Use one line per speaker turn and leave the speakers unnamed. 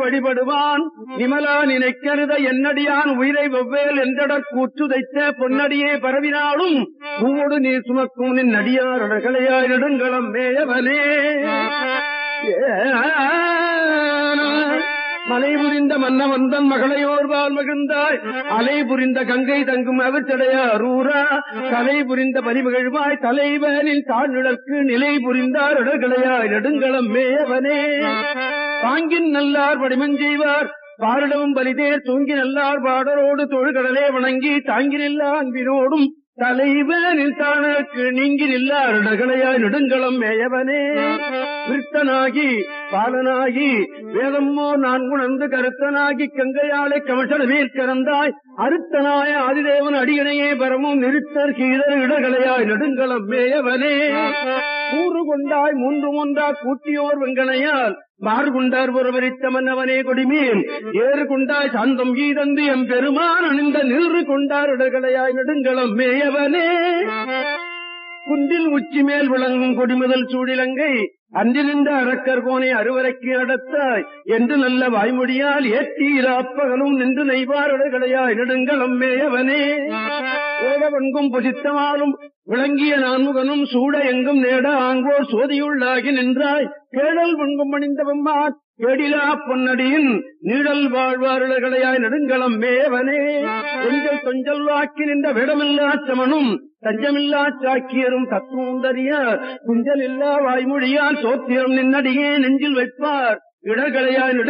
வழிபடுவான் நிமலா நினைக்கருத என்னடியான் உயிரை வெவ்வேல் என்றடற் கூற்றுதைத்த பொன்னடியே பரவினாலும் பூவோடு நீர் சுமக்கும் நின் நடியார் அடகளையாய் நெடுங்களம் மேயவனே மலை புரிந்த மன்னவந்தன் மகளையோர்வால் மகிழ்ந்தாய் அலை புரிந்த கங்கை தங்கும் அவச்சடையார் ஊரா தலை புரிந்த பரிமகிழ்வாய் தலைவனின் தாழ்நிழற்கு நிலை புரிந்தார் இடர்களையாய் நெடுங்களம் மேயவனே பாங்கின் நல்லார் வடிமஞ்செய்வார் பாரிடவும் பலிதேர் தூங்கி நல்லார் பாடரோடு தொழுகடலே வணங்கி தாங்கி நில்லா அன்பினோடும் தலைவனில் தானக்கு நீங்கி நில்லார் இடகளையாய் நெடுங்களம் மேயவனே விருத்தனாகி பாலனாகி வேதம்மோ நான் உணர்ந்து கருத்தனாகி கங்கையாளை கமசட மேல் கறந்தாய் அருத்தனாய ஆதிதேவன் அடியணையே பரமும் நிறுத்தர் கீழர் இடகளையாய் நெடுங்களம் மேயவனே கூறு கொண்டாய் மூன்று ஒன்றா கூட்டியோர் வெங்கனையால் மாறு கொண்டார் ஒருவரித்த மன்னவனே கொடிமேல் ஏறு கொண்டாய் சாந்தம் ஈதந்து எம் பெருமான் அணிந்த நின்று கொண்டார் இடகளையாய் நெடுங்களம் மேயவனே குன்றில் உச்சி மேல் விளங்கும் கொடிமுதல் சூழிலங்கை அன்றிருந்த அரக்கர் கோனை அறுவரைக்கு நடத்தாய் என்று நல்ல வாய்மொழியால் ஏற்றீராப்பகலும் நின்று நெய்வாரடைகளையாய் நெடுங்களம் மேயவனே ஏடவன்கும் புசித்தமாலும் விளங்கிய நான்முகனும் சூட எங்கும் நேட ஆங்கோர் சோதியுள்ளாகி நின்றாய் கேடல் வண்கும் அணிந்தவம்மா கேடிலா பொன்னடியின் நீடல் வாழ்வாருளர்களையாய் நெடுங்களம் மேவனே கொஞ்சல் கொஞ்சல் வாக்கி நின்ற விடமில்லா சமனும் தஞ்சமில்லா சாக்கியரும் தத்துவந்தறிய குஞ்சல் இல்லா வாய்மொழியால் சோத்திரம் நின்னடியே நெஞ்சில் வைப்பார் இடர்களையாய்